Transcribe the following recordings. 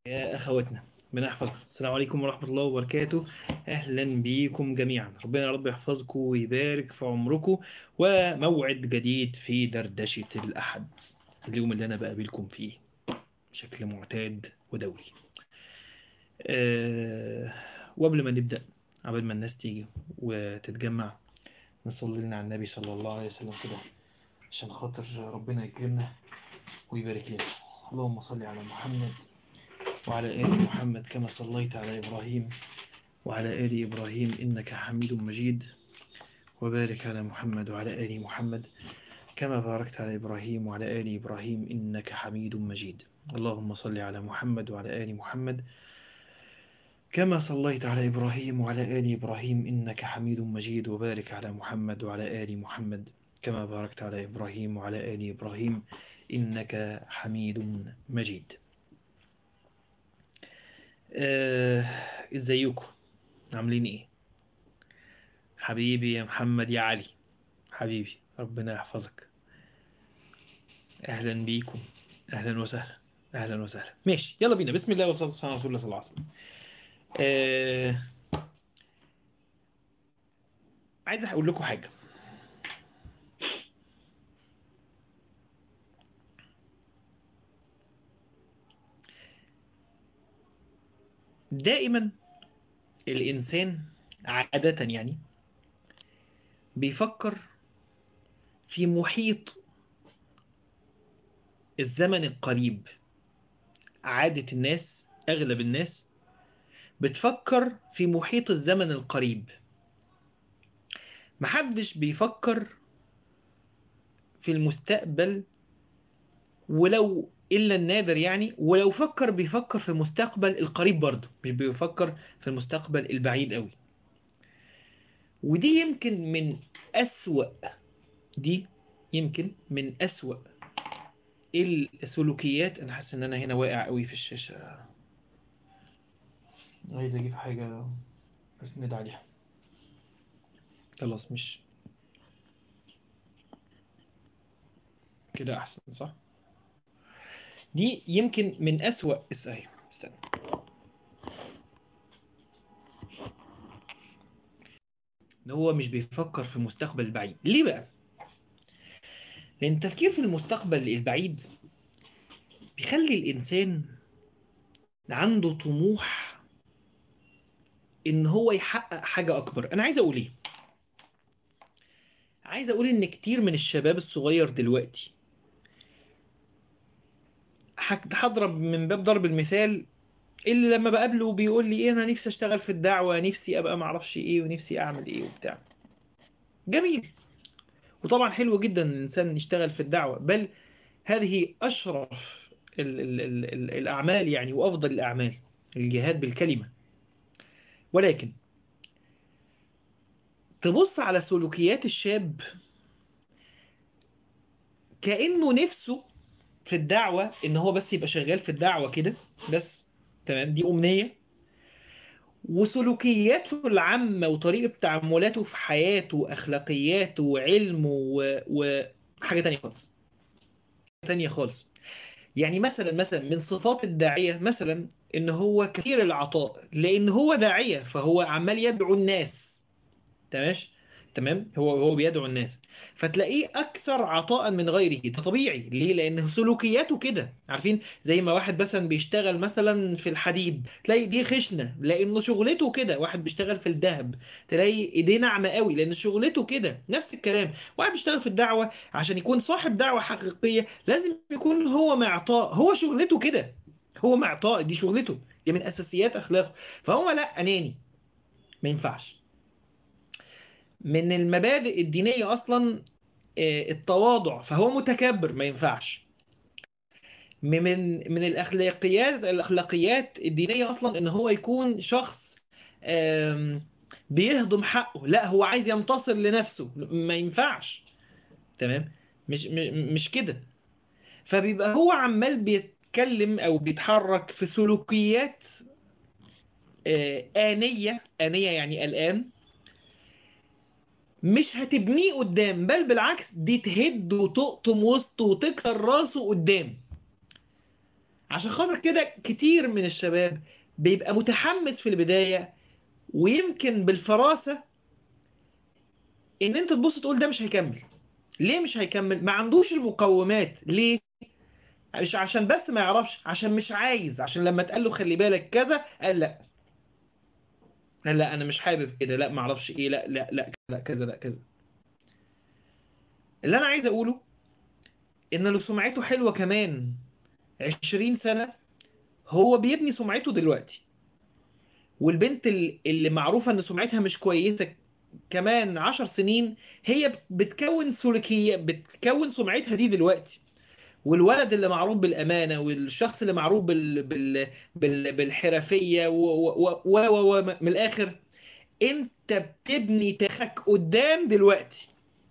يا أخواتنا بنحفظ السلام عليكم ورحمة الله وبركاته أهلا بيكم جميعا ربنا يا رب يحفظكم ويبارك في عمركم وموعد جديد في دردشة الأحد اليوم اللي أنا بقابلكم فيه بشكل معتاد ودوري أه وقبل ما نبدأ قبل ما الناس تيجي وتتجمع نصلي لنا على النبي صلى الله عليه وسلم كده عشان خاطر ربنا يكرمنا ويبارك لنا اللهم صل على محمد وعلى آل محمد كما صليت على إبراهيم وعلى آل إبراهيم إنك حميد مجيد وبارك على محمد وعلى آل محمد كما باركت على إبراهيم وعلى آل إبراهيم إنك حميد مجيد اللهم صل على محمد وعلى آل محمد كما صليت على إبراهيم وعلى آل إبراهيم إنك حميد مجيد وبارك على محمد وعلى آل محمد كما باركت على إبراهيم وعلى آل إبراهيم إنك حميد مجيد آه، ازيكم عاملين ايه حبيبي يا محمد يا علي حبيبي ربنا يحفظك اهلا بيكم اهلا وسهلا اهلا وسهلا ماشي يلا بينا بسم الله والصلاه والسلام على رسول الله صلى الله عليه وسلم آه... عايز اقول لكم حاجه دائما الإنسان عادة يعني بيفكر في محيط الزمن القريب عادة الناس أغلب الناس بتفكر في محيط الزمن القريب محدش بيفكر في المستقبل ولو إلا النادر يعني ولو فكر بيفكر في المستقبل القريب برضه مش بيفكر في المستقبل البعيد قوي ودي يمكن من أسوأ دي يمكن من أسوأ السلوكيات أنا حاسس إن أنا هنا واقع قوي في الشاشة عايز أجيب حاجة أسند عليها خلاص مش كده أحسن صح؟ دي يمكن من أسوأ استنى استنى ان هو مش بيفكر في المستقبل البعيد ليه بقى لان التفكير في المستقبل البعيد بيخلي الانسان عنده طموح ان هو يحقق حاجة اكبر انا عايز اقول ايه عايز اقول ان كتير من الشباب الصغير دلوقتي هضرب من باب ضرب المثال اللي لما بقابله بيقول لي ايه انا نفسي اشتغل في الدعوة نفسي ابقى معرفش ايه ونفسي اعمل ايه وبتاع جميل وطبعا حلو جدا ان الانسان يشتغل في الدعوة بل هذه اشرف ال ال ال ال الاعمال يعني وافضل الاعمال الجهاد بالكلمة ولكن تبص على سلوكيات الشاب كأنه نفسه في الدعوة ان هو بس يبقى شغال في الدعوة كده بس تمام دي امنية وسلوكياته العامة وطريقة تعاملاته في حياته واخلاقياته وعلمه وحاجة تانية خالص تانية خالص يعني مثلا مثلا من صفات الداعية مثلا ان هو كثير العطاء لان هو داعية فهو عمال يدعو الناس تمام تمام هو هو بيدعو الناس فتلاقيه أكثر عطاء من غيره ده طبيعي ليه؟ لأن سلوكياته كده عارفين زي ما واحد مثلا بيشتغل مثلا في الحديد تلاقي دي خشنة لأنه شغلته كده واحد بيشتغل في الذهب تلاقي ايديه ناعمة قوي لأن شغلته كده نفس الكلام واحد بيشتغل في الدعوة عشان يكون صاحب دعوة حقيقية لازم يكون هو معطاء هو شغلته كده هو معطاء دي شغلته دي من أساسيات أخلاقه فهو لا أناني ما ينفعش من المبادئ الدينية أصلا التواضع فهو متكبر ما ينفعش من من الأخلاقيات الأخلاقيات الدينية أصلا إن هو يكون شخص بيهضم حقه لا هو عايز ينتصر لنفسه ما ينفعش تمام مش مش كده فبيبقى هو عمال بيتكلم أو بيتحرك في سلوكيات آنية آنية يعني الآن مش هتبنيه قدام بل بالعكس دي تهد وتقطم وسطه وتكسر راسه قدام عشان خاطر كده كتير من الشباب بيبقى متحمس في البداية ويمكن بالفراسة ان انت تبص تقول ده مش هيكمل ليه مش هيكمل ما عندوش المقومات ليه مش عشان بس ما يعرفش عشان مش عايز عشان لما تقال له خلي بالك كذا قال لا قال لا انا مش حابب كده لا ما اعرفش ايه لا لا لا لا كذا لا كذا اللي انا عايز اقوله ان لو سمعته حلوة كمان عشرين سنة هو بيبني سمعته دلوقتي والبنت ال- اللي معروفة ان سمعتها مش كويسة كمان عشر سنين هي بت- بتكون سلوكية بتكون سمعتها دي دلوقتي والولد اللي معروف بالأمانة والشخص اللي معروف بال... بال... بال... بالحرفية و... و... و... و... و... من الآخر انت بتبني تاريخك قدام دلوقتي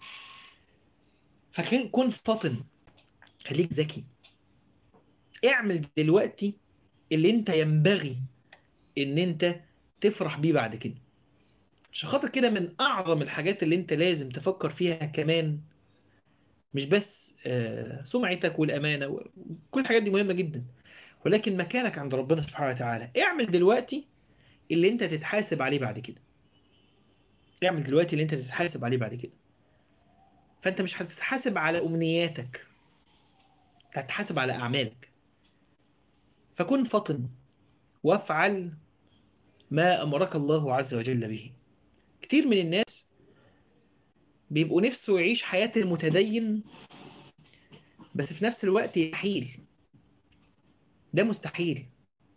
فكن كن فطن خليك ذكي اعمل دلوقتي اللي انت ينبغي ان انت تفرح بيه بعد كده عشان خاطر كده من اعظم الحاجات اللي انت لازم تفكر فيها كمان مش بس آه، سمعتك والامانه وكل الحاجات دي مهمه جدا ولكن مكانك عند ربنا سبحانه وتعالى اعمل دلوقتي اللي انت تتحاسب عليه بعد كده اعمل دلوقتي اللي انت تتحاسب عليه بعد كده فانت مش هتتحاسب على امنياتك هتتحاسب على اعمالك فكن فطن وافعل ما امرك الله عز وجل به كتير من الناس بيبقوا نفسه يعيش حياة المتدين بس في نفس الوقت يحيل ده مستحيل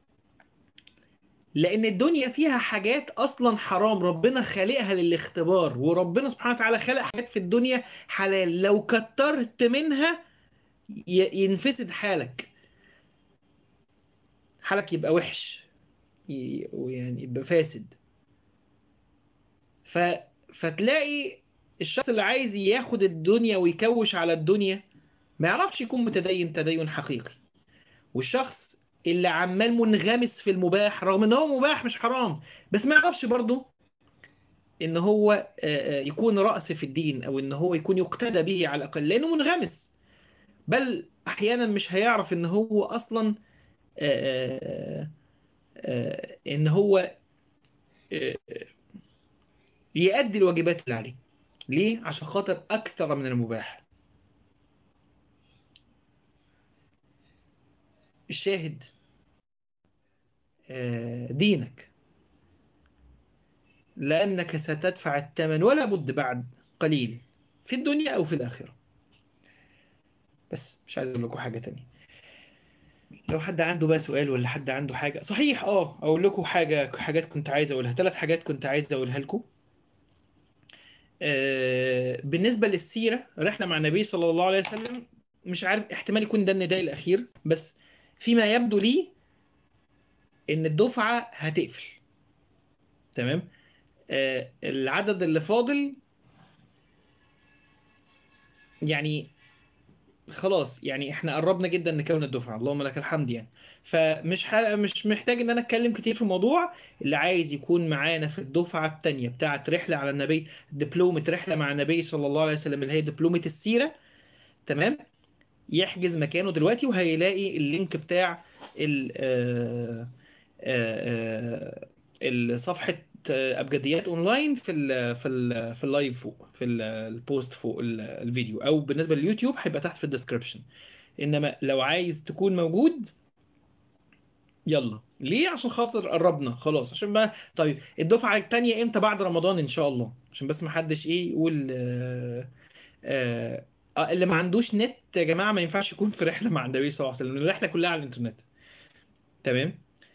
لأن الدنيا فيها حاجات أصلا حرام ربنا خالقها للاختبار وربنا سبحانه وتعالى خلق حاجات في الدنيا حلال لو كترت منها ي- ينفسد حالك حالك يبقى وحش ي- ويعني يبقى فاسد ف... فتلاقي الشخص اللي عايز ياخد الدنيا ويكوش على الدنيا ما يعرفش يكون متدين تدين حقيقي والشخص اللي عمال منغمس في المباح رغم ان هو مباح مش حرام بس ما يعرفش برضه ان هو آه، آه، يكون رأس في الدين او ان هو يكون يقتدى به على الاقل لانه منغمس بل احيانا مش هيعرف ان هو اصلا آه، آه، آه، ان هو آه، يؤدي الواجبات اللي عليه ليه؟ عشان خاطر أكثر من المباح الشاهد آه، دينك لأنك ستدفع الثمن ولا بد بعد قليل في الدنيا أو في الآخرة بس مش عايز أقول لكم حاجة تانية لو حد عنده بقى سؤال ولا حد عنده حاجة صحيح اه أقول لكم حاجة حاجات كنت عايز أقولها ثلاث حاجات كنت عايز أقولها لكم آه، بالنسبة للسيرة رحلة مع النبي صلى الله عليه وسلم مش عارف احتمال يكون ده النداء الأخير بس فيما يبدو لي إن الدفعة هتقفل تمام آه، العدد اللي فاضل يعني خلاص يعني احنا قربنا جدا نكون الدفعة اللهم لك الحمد يعني فمش ح... مش محتاج ان انا اتكلم كتير في الموضوع اللي عايز يكون معانا في الدفعة التانية بتاعة رحلة على النبي دبلومة رحلة مع النبي صلى الله عليه وسلم اللي هي دبلومة السيرة تمام يحجز مكانه دلوقتي وهيلاقي اللينك بتاع ال آه، آه، آه، صفحة أبجديات أونلاين في ال في ال في اللايف فوق في ال- البوست فوق ال- الفيديو أو بالنسبة لليوتيوب هيبقى تحت في الديسكربشن إنما لو عايز تكون موجود يلا ليه عشان خاطر قربنا خلاص عشان بقى طيب الدفعة التانية امتى بعد رمضان ان شاء الله عشان بس ما حدش ايه يقول آه آه آه، اللي ما عندوش نت يا جماعة ما ينفعش يكون في رحلة مع النبي صلى الله عليه وسلم الرحلة كلها على الانترنت تمام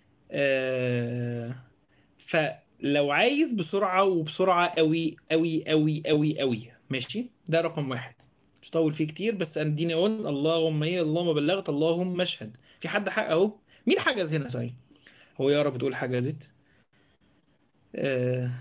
آه فلو عايز بسرعة وبسرعة قوي قوي قوي قوي قوي ماشي ده رقم واحد مش طول فيه كتير بس اديني اقول اللهم ايه اللهم بلغت اللهم اشهد في حد حق اهو مين حجز هنا صحيح هو يا رب تقول حجزت آه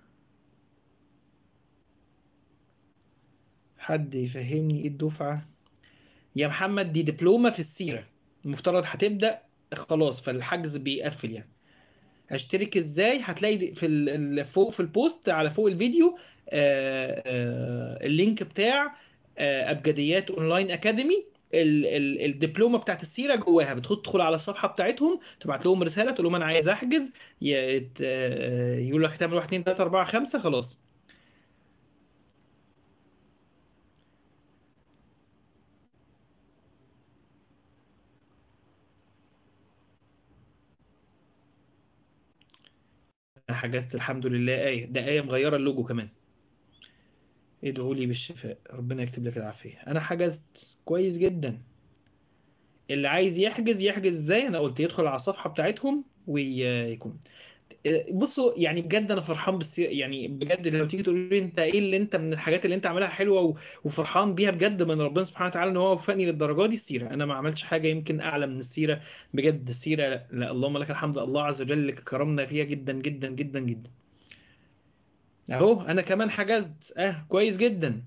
حد يفهمني ايه الدفعة يا محمد دي دبلومة في السيرة المفترض هتبدأ خلاص فالحجز بيقفل يعني هشترك ازاي هتلاقي دي- في ال- ال- فوق في البوست على فوق الفيديو آه، آه، اللينك بتاع آه، ابجديات اونلاين اكاديمي ال ال الدبلومه بتاعت السيره جواها بتدخل على الصفحه بتاعتهم تبعت لهم رساله تقول لهم انا عايز احجز ي- ت- آه، يقول لك تعمل 1 2 3 4 5 خلاص أنا حجزت الحمد لله آية ده آية مغيرة اللوجو كمان ادعوا لي بالشفاء ربنا يكتب لك العافية أنا حجزت كويس جدا اللي عايز يحجز يحجز ازاي أنا قلت يدخل على الصفحة بتاعتهم ويكون بصوا يعني بجد انا فرحان بس يعني بجد لو تيجي تقول لي انت ايه اللي انت من الحاجات اللي انت عاملها حلوه و- وفرحان بيها بجد من ربنا سبحانه وتعالى ان هو وفقني للدرجه دي السيره انا ما عملتش حاجه يمكن اعلى من السيره بجد السيره لا, لا اللهم لك الحمد الله عز وجل اللي كرمنا فيها جدا جدا جدا جدا اهو انا كمان حجزت اه كويس جدا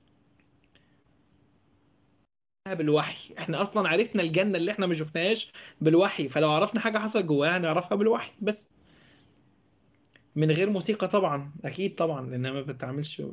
بالوحي احنا اصلا عرفنا الجنه اللي احنا ما شفناهاش بالوحي فلو عرفنا حاجه حصل جواها هنعرفها بالوحي بس من غير موسيقى طبعا اكيد طبعا لانها ما بتعملش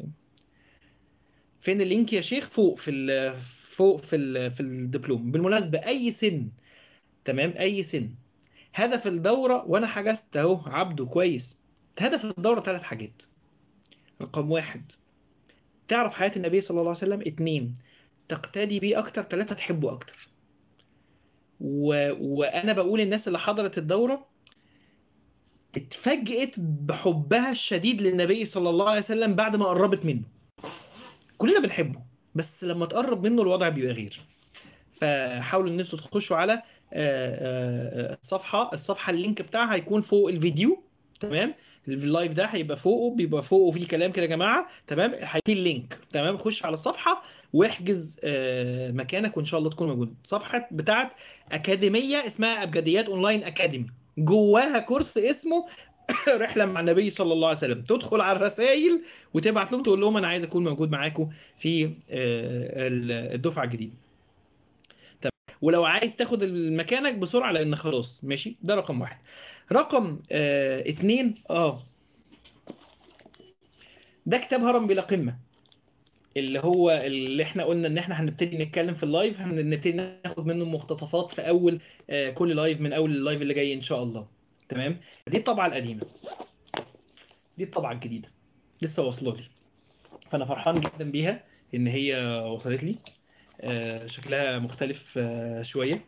فين اللينك يا شيخ فوق في ال فوق في ال في الدبلوم بالمناسبة أي سن تمام أي سن هدف الدورة وأنا حجزت أهو عبده كويس هدف الدورة ثلاث حاجات رقم واحد تعرف حياة النبي صلى الله عليه وسلم اتنين تقتدي بيه أكتر ثلاثة تحبه أكتر و... وأنا بقول الناس اللي حضرت الدورة اتفاجئت بحبها الشديد للنبي صلى الله عليه وسلم بعد ما قربت منه كلنا بنحبه بس لما تقرب منه الوضع بيبقى غير فحاولوا ان انتوا تخشوا على آه، آه، آه، الصفحه الصفحه اللينك بتاعها هيكون فوق الفيديو تمام اللايف ده هيبقى فوقه بيبقى فوقه فيه كلام كده يا جماعه تمام هيكون اللينك تمام خش على الصفحه واحجز آه، مكانك وان شاء الله تكون موجود صفحه بتاعت اكاديميه اسمها ابجديات اونلاين اكاديمي جواها كورس اسمه رحله مع النبي صلى الله عليه وسلم تدخل على الرسائل وتبعت لهم تقول لهم انا عايز اكون موجود معاكم في آه، الدفعه الجديده ولو عايز تاخد مكانك بسرعة لان خلاص ماشي ده رقم واحد رقم آه اتنين اه ده كتاب هرم بلا قمة اللي هو اللي احنا قلنا ان احنا هنبتدي نتكلم في اللايف هنبتدي ناخد منه مقتطفات في اول آه كل لايف من اول اللايف اللي جاي ان شاء الله تمام دي الطبعة القديمة دي الطبعة الجديدة لسه واصله لي فانا فرحان جدا بيها ان هي وصلت لي آه، شكلها مختلف آه، شوية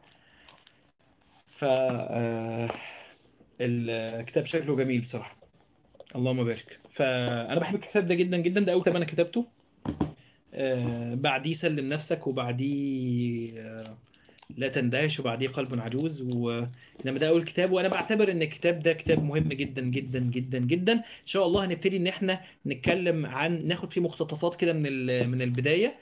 ف آه، الكتاب شكله جميل بصراحة اللهم بارك فأنا بحب الكتاب ده جدا جدا ده أول كتاب أنا كتبته آه، بعديه سلم نفسك وبعديه آه، لا تندهش وبعديه قلب عجوز وإنما ده أول كتاب وأنا بعتبر إن الكتاب ده كتاب مهم جدا جدا جدا جدا إن شاء الله هنبتدي إن إحنا نتكلم عن ناخد فيه مقتطفات كده من ال- من البداية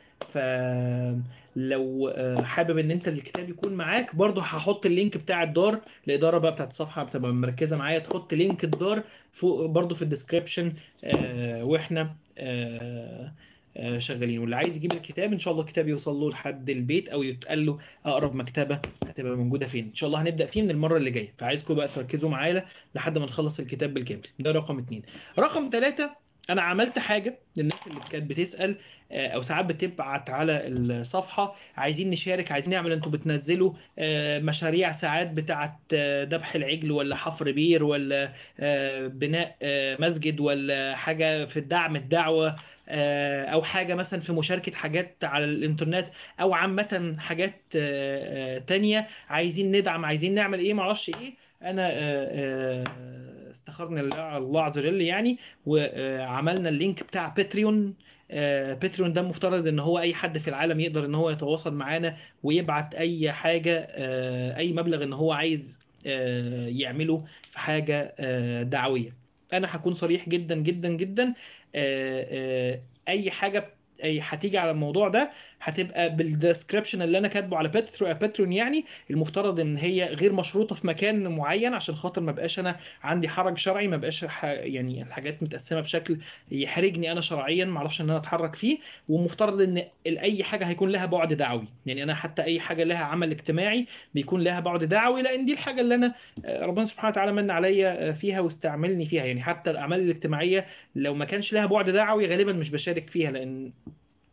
فلو آه، حابب ان انت الكتاب يكون معاك برضه هحط اللينك بتاع الدار الاداره بقى بتاعت الصفحه بتبقى مركزه معايا تحط لينك الدار فوق برضه في الديسكريبشن واحنا آه، آه، شغالين واللي عايز يجيب الكتاب ان شاء الله الكتاب يوصل له لحد البيت او يتقال له اقرب مكتبه هتبقى موجوده فين ان شاء الله هنبدا فيه من المره اللي جايه فعايزكم بقى تركزوا معايا لحد ما نخلص الكتاب بالكامل ده رقم اتنين رقم ثلاثة انا عملت حاجه للناس اللي كانت بتسال آه، او ساعات بتبعت على الصفحه عايزين نشارك عايزين نعمل انتوا بتنزلوا آه، مشاريع ساعات بتاعت آه، ذبح العجل ولا حفر بير ولا آه، بناء آه، مسجد ولا حاجه في الدعم الدعوه آه، او حاجه مثلا في مشاركه حاجات على الانترنت او عامه حاجات آه، آه، تانية عايزين ندعم عايزين نعمل ايه معرفش ايه انا آه، آه، استخرنا الله الله عز وجل يعني وعملنا اللينك بتاع باتريون آه، باتريون ده مفترض ان هو اي حد في العالم يقدر ان هو يتواصل معانا ويبعت اي حاجة آه، اي مبلغ ان هو عايز آه، يعمله في حاجة آه، دعوية انا هكون صريح جدا جدا جدا آه، آه، اي حاجة اي هتيجي على الموضوع ده هتبقى بالديسكريبشن اللي انا كاتبه على باتريون باتريون يعني المفترض ان هي غير مشروطه في مكان معين عشان خاطر ما بقاش انا عندي حرج شرعي ما بقاش ح- يعني الحاجات متقسمه بشكل يحرجني انا شرعيا ما اعرفش ان انا اتحرك فيه ومفترض ان ال- اي حاجه هيكون لها بعد دعوي يعني انا حتى اي حاجه لها عمل اجتماعي بيكون لها بعد دعوي لان دي الحاجه اللي انا آه، ربنا سبحانه وتعالى من عليا آه، فيها واستعملني فيها يعني حتى الاعمال الاجتماعيه لو ما كانش لها بعد دعوي غالبا مش بشارك فيها لان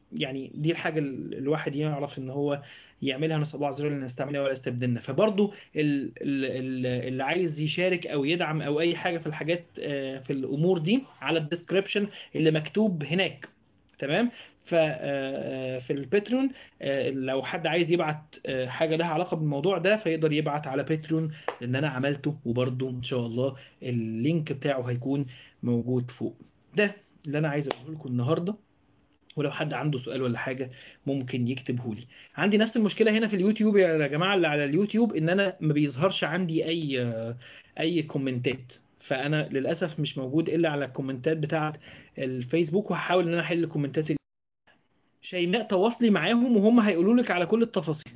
يعني دي الحاجة ال- الواحد يعرف ان هو يعملها نسأل الله عز وجل ان نستعملها ولا يستبدلنا فبرضه ال- ال- ال- اللي عايز يشارك او يدعم او اي حاجة في الحاجات آه، في الامور دي على الديسكريبشن اللي مكتوب هناك تمام ف آه، في الباتريون آه، لو حد عايز يبعت آه، حاجة لها علاقة بالموضوع ده فيقدر يبعت على باتريون لان انا عملته وبرضه ان شاء الله اللينك بتاعه هيكون موجود فوق ده اللي انا عايز اقوله لكم النهارده ولو حد عنده سؤال ولا حاجة ممكن يكتبه لي عندي نفس المشكلة هنا في اليوتيوب يا جماعة اللي على اليوتيوب ان انا ما بيظهرش عندي اي اي كومنتات فانا للاسف مش موجود الا على الكومنتات بتاعه الفيسبوك وهحاول ان انا احل الكومنتات اللي- شيماء تواصلي معاهم وهم هيقولوا لك على كل التفاصيل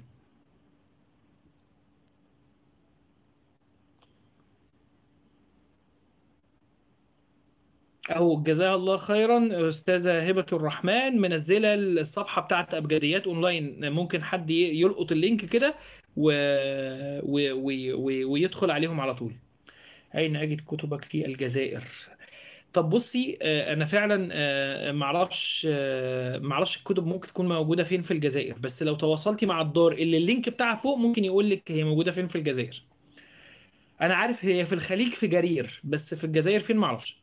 أو جزاها الله خيرا أستاذة هبة الرحمن منزلة الصفحة بتاعت أبجديات أونلاين ممكن حد ي- يلقط اللينك كده و... و... و... و... ويدخل عليهم على طول أين أجد كتبك في الجزائر طب بصي آه، أنا فعلا آه، معرفش آه، معرفش الكتب ممكن تكون موجودة فين في الجزائر بس لو تواصلتي مع الدار اللي اللينك بتاعها فوق ممكن يقول لك هي موجودة فين في الجزائر أنا عارف هي في الخليج في جرير بس في الجزائر فين معرفش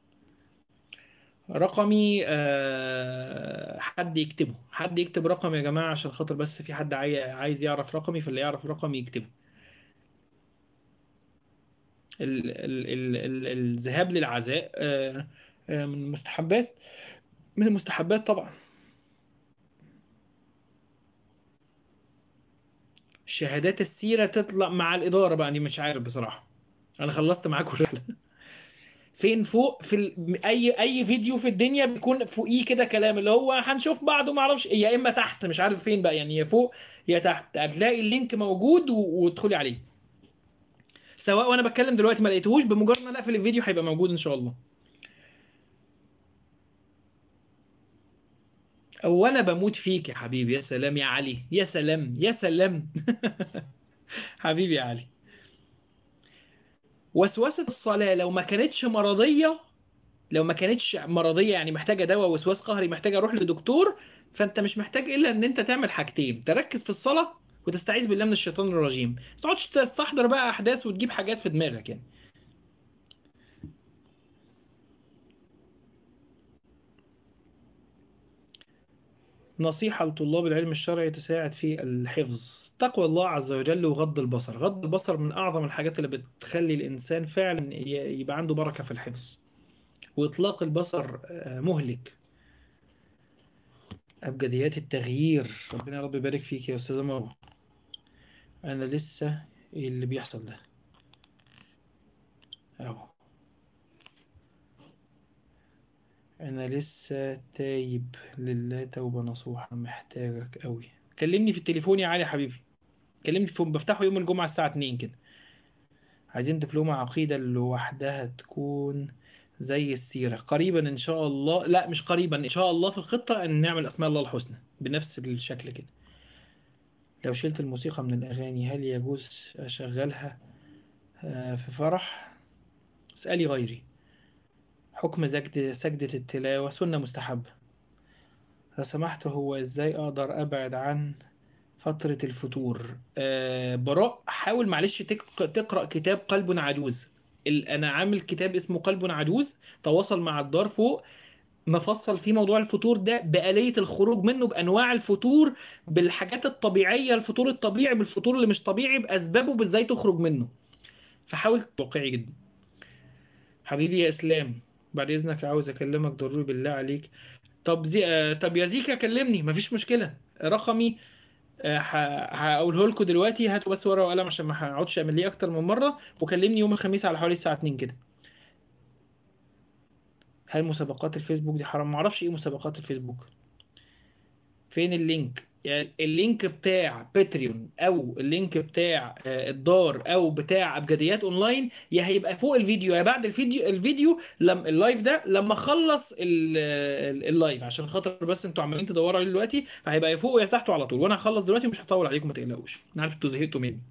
رقمي آه، حد يكتبه حد يكتب رقم يا جماعة عشان خاطر بس في حد عاي- عايز يعرف رقمي فاللي يعرف رقمي يكتبه ال ال ال ال الذهاب للعزاء آه، آه، من المستحبات من المستحبات طبعا شهادات السيرة تطلع مع الإدارة بقى دي مش عارف بصراحة أنا خلصت معاكم الرحلة فين فوق في ال... اي اي فيديو في الدنيا بيكون فوقيه كده كلام اللي هو هنشوف بعض وما اعرفش يا اما تحت مش عارف فين بقى يعني يا فوق يا تحت هتلاقي اللينك موجود و... وادخلي عليه سواء وانا بتكلم دلوقتي ما لقيتهوش بمجرد ما انا اقفل الفيديو هيبقى موجود ان شاء الله او انا بموت فيك يا حبيبي يا سلام يا علي يا سلام يا سلام حبيبي يا علي وسوسة الصلاة لو ما كانتش مرضية لو ما كانتش مرضية يعني محتاجة دواء وسواس قهري محتاجة اروح لدكتور فانت مش محتاج الا ان انت تعمل حاجتين تركز في الصلاة وتستعيذ بالله من الشيطان الرجيم ما تقعدش تستحضر بقى احداث وتجيب حاجات في دماغك يعني نصيحة لطلاب العلم الشرعي تساعد في الحفظ تقوى الله عز وجل وغض البصر غض البصر من أعظم الحاجات اللي بتخلي الإنسان فعلا ي- يبقى عنده بركة في الحفظ وإطلاق البصر آه، مهلك أبجديات التغيير ربنا يا رب يبارك فيك يا أستاذة مروة أنا لسه إيه اللي بيحصل ده أهو أنا لسه تايب لله توبة نصوحة محتاجك أوي كلمني في التليفون يا علي حبيبي كلمني في بفتحه يوم الجمعة الساعة 2 كده عايزين دبلومة عقيدة لوحدها تكون زي السيرة قريبا إن شاء الله لا مش قريبا إن شاء الله في الخطة أن نعمل أسماء الله الحسنى بنفس الشكل كده لو شلت الموسيقى من الأغاني هل يجوز أشغلها آه، في فرح اسألي غيري حكم سجد سجدة التلاوة سنة مستحبة لو سمحت هو إزاي أقدر أبعد عن فترة الفتور آه براء حاول معلش تك- تقرأ كتاب قلب عجوز ال- أنا عامل كتاب اسمه قلب عجوز تواصل مع الدار فوق مفصل فيه موضوع الفتور ده بآلية الخروج منه بأنواع الفتور بالحاجات الطبيعية الفطور الطبيعي بالفطور اللي مش طبيعي بأسبابه بإزاي تخرج منه فحاول واقعي جدا حبيبي يا إسلام بعد إذنك عاوز أكلمك ضروري بالله عليك طب زي... آه، طب يا زيكا كلمني مفيش مشكلة رقمي آه، ه- هقوله لكم دلوقتي هاتوا بس ورقة وقلم عشان ما هقعدش اعمل ليه اكتر من مرة وكلمني يوم الخميس على حوالي الساعة 2 كده هل مسابقات الفيسبوك دي حرام معرفش ايه مسابقات الفيسبوك فين اللينك يعني اللينك بتاع باتريون او اللينك بتاع آه، الدار او بتاع ابجديات اونلاين يا هيبقى فوق الفيديو يا بعد الفيديو الفيديو لما اللايف ده لما اخلص ال- ال- اللايف عشان خاطر بس انتوا عمالين تدوروا عليه دلوقتي فهيبقى يا فوق يا تحته على طول وانا هخلص دلوقتي ومش هطول عليكم ما تقلقوش انا عارف انتوا زهقتوا مني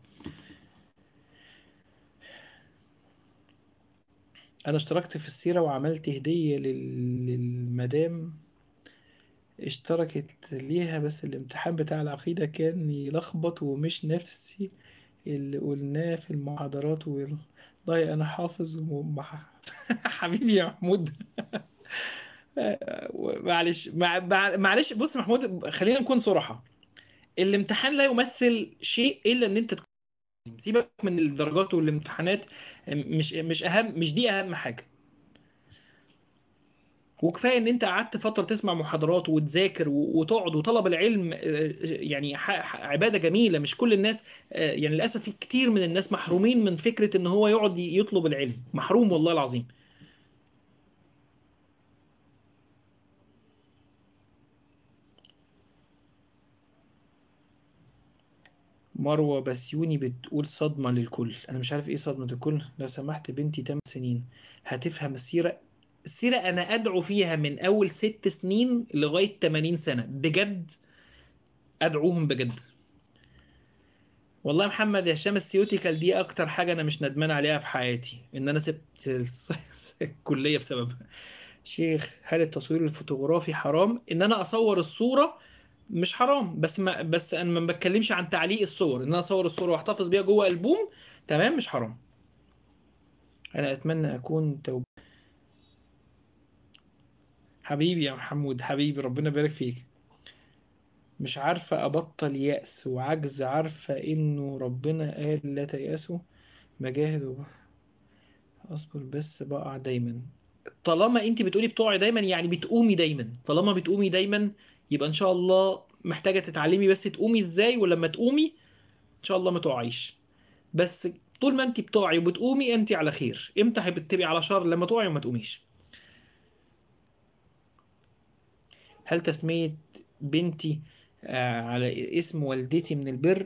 انا اشتركت في السيرة وعملت هدية لل... للمدام اشتركت ليها بس الامتحان بتاع العقيدة كان يلخبط ومش نفسي اللي قلناه في المحاضرات والله أنا حافظ ومح... حبيبي يا محمود معلش مع... مع- معلش بص يا محمود خلينا نكون صراحة الامتحان لا يمثل شيء إلا إن أنت تكون سيبك من الدرجات والامتحانات مش مش أهم مش دي أهم حاجة وكفايه ان انت قعدت فتره تسمع محاضرات وتذاكر و- وتقعد وطلب العلم آه، يعني ح- ح- عباده جميله مش كل الناس آه، يعني للاسف في كتير من الناس محرومين من فكره ان هو يقعد ي- يطلب العلم محروم والله العظيم مروه بسيوني بتقول صدمه للكل انا مش عارف ايه صدمه الكل لو سمحت بنتي 8 سنين هتفهم السيره السيره انا ادعو فيها من اول ست سنين لغايه 80 سنه بجد ادعوهم بجد والله يا محمد يا هشام السيوتيكال دي اكتر حاجه انا مش ندمان عليها في حياتي ان انا سبت الص- الكليه بسببها شيخ هل التصوير الفوتوغرافي حرام ان انا اصور الصوره مش حرام بس ما بس انا ما بتكلمش عن تعليق الصور ان انا اصور الصوره واحتفظ بيها جوه البوم تمام مش حرام انا اتمنى اكون توب حبيبي يا محمود حبيبي ربنا يبارك فيك مش عارفة أبطل يأس وعجز عارفة إنه ربنا قال لا تيأسوا مجاهد وب- أصبر بس بقع دايما طالما أنت بتقولي بتقعي دايما يعني بتقومي دايما طالما بتقومي دايما يبقى إن شاء الله محتاجة تتعلمي بس تقومي إزاي ولما تقومي إن شاء الله ما تقعيش بس طول ما أنت بتقعي وبتقومي أنت على خير إمتى هتبقي على شر لما تقعي وما تقوميش هل تسمية بنتي آه، على اسم والدتي من البر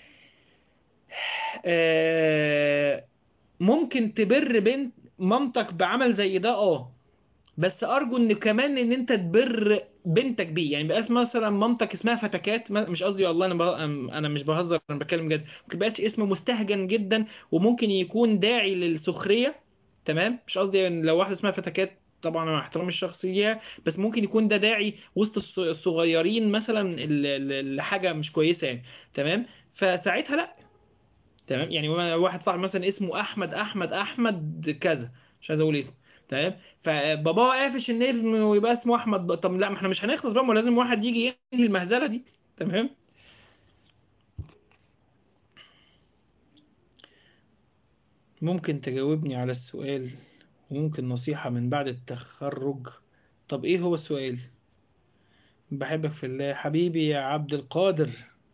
آه، ممكن تبر بنت مامتك بعمل زي ده اه بس ارجو ان كمان ان انت تبر بنتك بيه يعني بقاش مثلا مامتك اسمها فتكات ما- مش قصدي والله انا ب... انا مش بهزر انا بتكلم جد ممكن بقاش اسم مستهجن جدا وممكن يكون داعي للسخريه تمام مش قصدي ان لو واحده اسمها فتكات طبعا مع احترام الشخص ليها بس ممكن يكون ده داعي وسط الص- الصغيرين مثلا ل- ل- لحاجه مش كويسه يعني تمام فساعتها لا تمام يعني واحد صاحبي مثلا اسمه احمد احمد احمد كذا مش عايز اقول اسمه تمام فبابا قافش ان انه يبقى اسمه احمد بقى. طب لا ما احنا مش هنخلص بقى ما لازم واحد يجي ينهي المهزله دي تمام ممكن تجاوبني على السؤال وممكن نصيحة من بعد التخرج طب ايه هو السؤال بحبك في الله حبيبي يا عبد القادر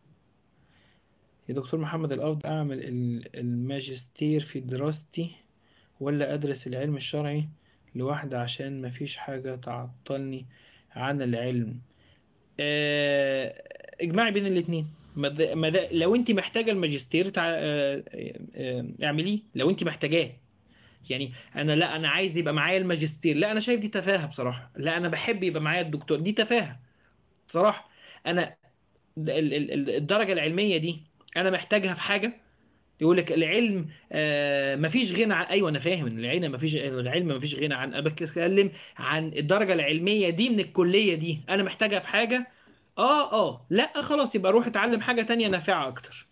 يا دكتور محمد الأفضل أعمل ال- الماجستير في دراستي ولا أدرس العلم الشرعي لوحدي عشان مفيش حاجة تعطلني عن العلم آه، اجمعي بين الاتنين مد- مد- لو انت محتاجة الماجستير تع... آه، آه، اعمليه لو انت محتاجاه يعني انا لا انا عايز يبقى معايا الماجستير لا انا شايف دي تفاهة بصراحة لا انا بحب يبقى معايا الدكتور دي تفاهة بصراحة انا ال- ال- ال- الدرجة العلمية دي انا محتاجها في حاجة يقول لك العلم آه، مفيش غنى عن ايوه انا فاهم ان العلم مفيش العلم مفيش غنى عن انا بتكلم عن الدرجه العلميه دي من الكليه دي انا محتاجها في حاجه اه اه لا خلاص يبقى روح اتعلم حاجه تانية نافعه اكتر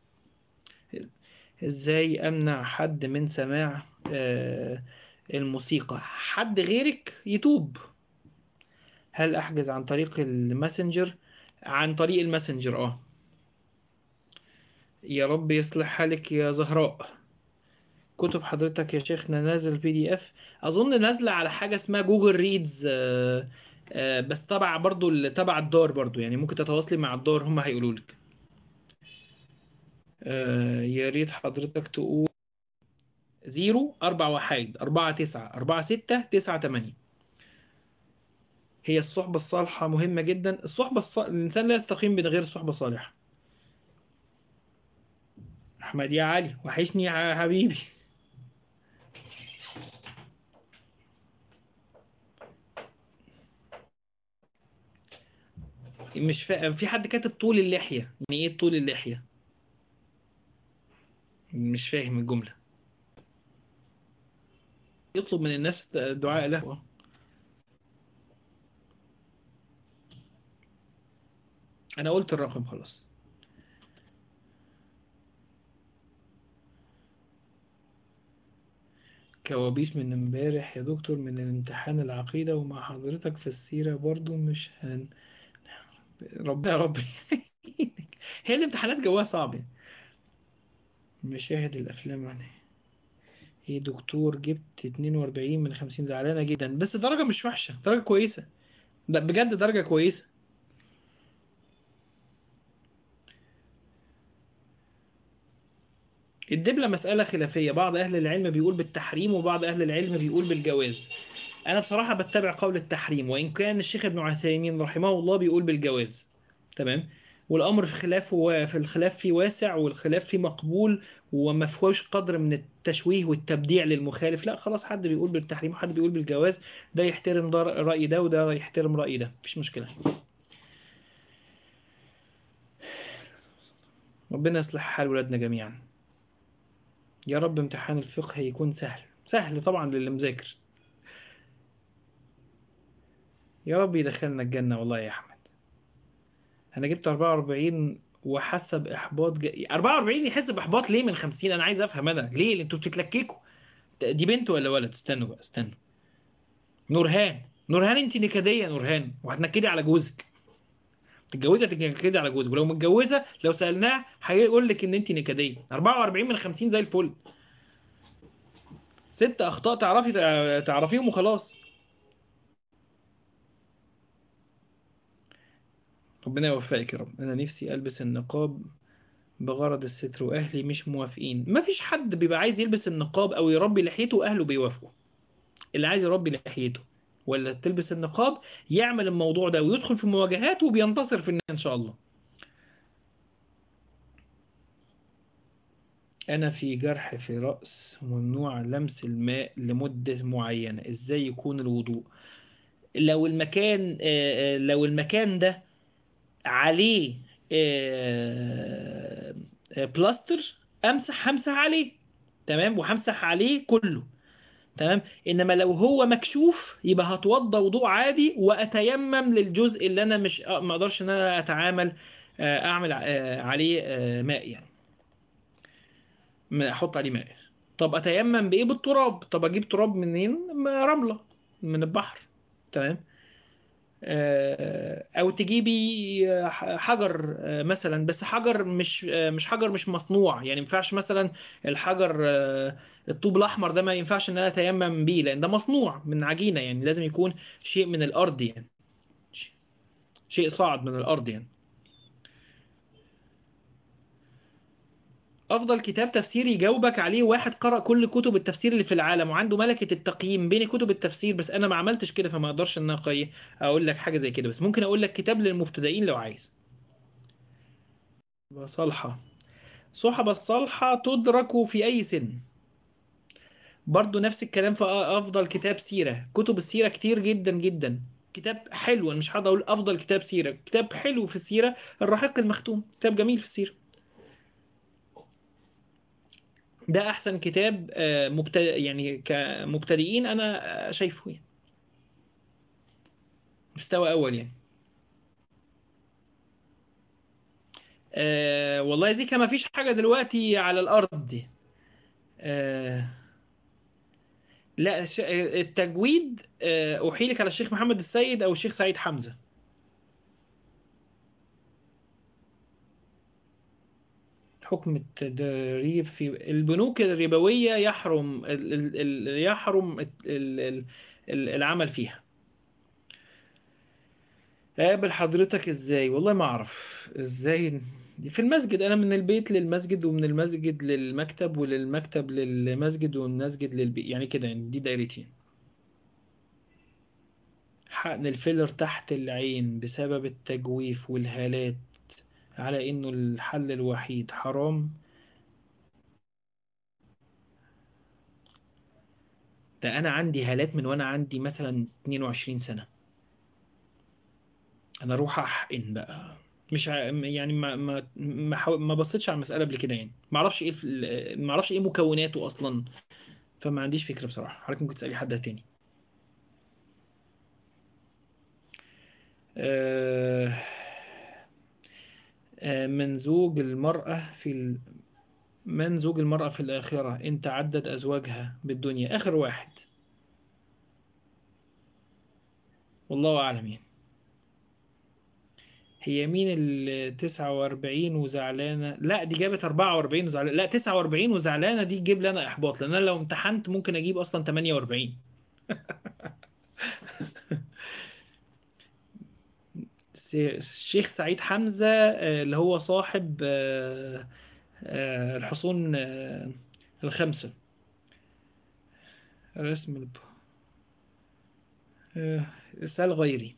ازاي امنع حد من سماع آه، الموسيقى حد غيرك يتوب هل احجز عن طريق الماسنجر عن طريق الماسنجر اه يا رب يصلح حالك يا زهراء كتب حضرتك يا شيخنا نازل بي دي اف اظن نازله على حاجه اسمها جوجل ريدز آه، آه، بس تبع برضو ال- تبع الدار برضو يعني ممكن تتواصلي مع الدار هم هيقولوا لك آه، يا ريت حضرتك تقول زيرو أربعة وحيد أربعة تسعة أربعة ستة تسعة تمانية هي الصحبة الصالحة مهمة جدا الصحبة الص... الإنسان لا يستقيم من غير صحبة صالحة أحمد يا علي وحشني يا حبيبي مش فا... في حد كاتب طول اللحية يعني ايه طول اللحية مش فاهم الجملة يطلب من الناس دعاء له انا قلت الرقم خلاص كوابيس من امبارح يا دكتور من الامتحان العقيدة ومع حضرتك في السيرة برضو مش هن ربنا يا رب هي الامتحانات جواها صعب يعني. مشاهد الافلام يعني ايه دكتور جبت 42 من 50 زعلانة جدا بس درجة مش وحشة درجة كويسة ب- بجد درجة كويسة الدبلة مسألة خلافية بعض أهل العلم بيقول بالتحريم وبعض أهل العلم بيقول بالجواز أنا بصراحة بتبع قول التحريم وإن كان الشيخ ابن عثيمين رحمه الله بيقول بالجواز تمام والأمر في خلاف في الخلاف فيه واسع والخلاف فيه مقبول وما فيهوش قدر من التشويه والتبديع للمخالف لا خلاص حد بيقول بالتحريم وحد بيقول بالجواز ده يحترم ده رأي ده وده يحترم رأي ده مفيش مشكلة ربنا يصلح حال ولادنا جميعا يا رب امتحان الفقه يكون سهل سهل طبعا للي مذاكر يا رب يدخلنا الجنة والله يا أحمد أنا جبت 44 وحاسة بإحباط ج... 44 يحس بإحباط ليه من 50 أنا عايز أفهم أنا ليه أنتوا بتتلككوا دي بنت ولا ولد استنوا بقى استنوا نورهان نورهان أنت نكدية يا نورهان وهتنكدي على جوزك تتجوزي هتنكدي على جوزك ولو متجوزة لو سألناه هيقول لك إن أنت نكدية 44 من 50 زي الفل ست أخطاء تعرفي تعرفيهم وخلاص ربنا يوفقك يا رب انا نفسي البس النقاب بغرض الستر واهلي مش موافقين مفيش حد بيبقى عايز يلبس النقاب او يربي لحيته واهله بيوافقوا اللي عايز يربي لحيته ولا تلبس النقاب يعمل الموضوع ده ويدخل في مواجهات وبينتصر في النهاية ان شاء الله انا في جرح في رأس ممنوع لمس الماء لمدة معينة ازاي يكون الوضوء لو المكان لو المكان ده عليه بلاستر امسح همسح عليه تمام وهمسح عليه كله تمام انما لو هو مكشوف يبقى هتوضى وضوء عادي واتيمم للجزء اللي انا مش ما اقدرش ان انا اتعامل اعمل عليه ماء يعني احط عليه ماء طب اتيمم بايه بالتراب طب اجيب تراب منين رمله من البحر تمام او تجيبي حجر مثلا بس حجر مش مش حجر مش مصنوع يعني ما ينفعش مثلا الحجر الطوب الاحمر ده ما ينفعش ان انا اتيمم بيه لان ده مصنوع من عجينه يعني لازم يكون شيء من الارض يعني شيء صاعد من الارض يعني افضل كتاب تفسير يجاوبك عليه واحد قرأ كل كتب التفسير اللي في العالم وعنده ملكة التقييم بين كتب التفسير بس انا ما عملتش كده فما اقدرش ان انا اقول لك حاجة زي كده بس ممكن اقول لك كتاب للمبتدئين لو عايز صالحة صحبة الصالحة تدرك في اي سن برضو نفس الكلام في افضل كتاب سيرة كتب السيرة كتير جدا جدا كتاب حلو مش هقدر اقول افضل كتاب سيرة كتاب حلو في السيرة الرحيق المختوم كتاب جميل في السيرة ده احسن كتاب مبتدئ يعني كمبتدئين انا شايفه يعني. مستوى اول يعني أه والله زيكا ما فيش حاجة دلوقتي على الارض دي أه لا التجويد أه احيلك على الشيخ محمد السيد او الشيخ سعيد حمزة حكم التدريب في البنوك الربوية يحرم ال ال يحرم ال العمل فيها اقابل حضرتك ازاي والله ما اعرف ازاي في المسجد انا من البيت للمسجد ومن المسجد للمكتب وللمكتب للمسجد والمسجد للبيت يعني كده يعني دي دايرتي حقن الفيلر تحت العين بسبب التجويف والهالات على انه الحل الوحيد حرام ده انا عندي هالات من وانا عندي مثلا 22 سنة انا اروح احقن بقى مش ع... يعني ما ما ما, حو... ما بصيتش على المسألة قبل كده يعني ما اعرفش ايه في... ما اعرفش ايه مكوناته اصلا فما عنديش فكرة بصراحة حضرتك ممكن تسألي حد تاني أه... آه، من زوج المرأة في ال... من زوج المرأة في الآخرة إن تعدد أزواجها بالدنيا آخر واحد والله أعلم يعني هي مين ال 49 وزعلانة لا دي جابت 44 وزعلانة لا 49 وزعلانة دي تجيب لي أنا إحباط لأن أنا لو امتحنت ممكن أجيب أصلا 48 س- الشيخ سعيد حمزة آه، اللي هو صاحب آه، آه، الحصون آه، الخمسة رسم الب... آه، اسأل غيري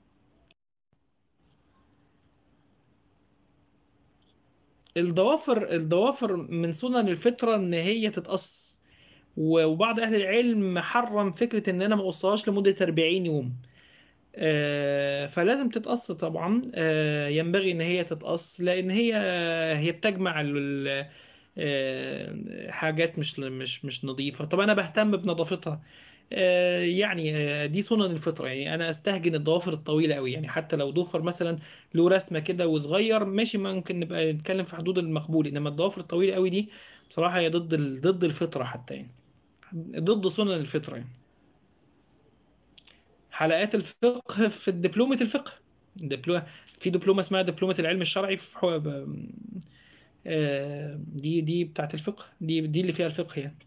الضوافر الضوافر من سنن الفطرة ان هي تتقص و- وبعض اهل العلم حرم فكرة ان انا ما اقصهاش لمدة 40 يوم آه، فلازم تتقص طبعا آه، ينبغي ان هي تتقص لان هي هي بتجمع ال- آه، حاجات مش مش مش نظيفة طب انا بهتم بنظافتها آه، يعني آه، دي سنن الفطرة يعني انا استهجن الضوافر الطويلة قوي يعني حتى لو ضفر مثلا له رسمة كده وصغير ماشي ممكن نبقى نتكلم في حدود المقبول انما الضوافر الطويلة قوي دي بصراحة هي ضد ال- ضد الفطرة حتى يعني ضد سنن الفطرة يعني حلقات الفقه في دبلومة الفقه دبلو... في دبلومة اسمها دبلومة العلم الشرعي في حو... ب- آه، دي دي بتاعت الفقه دي دي اللي فيها الفقه يعني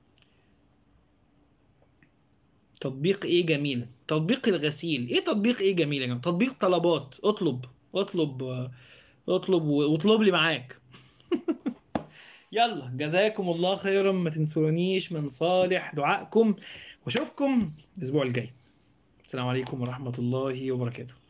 تطبيق ايه جميل تطبيق الغسيل ايه تطبيق ايه جميل يا جماعه تطبيق طلبات اطلب اطلب آه، اطلب واطلب لي معاك يلا جزاكم الله خيرا ما تنسونيش من صالح دعائكم واشوفكم الاسبوع الجاي السلام عليكم ورحمة الله وبركاته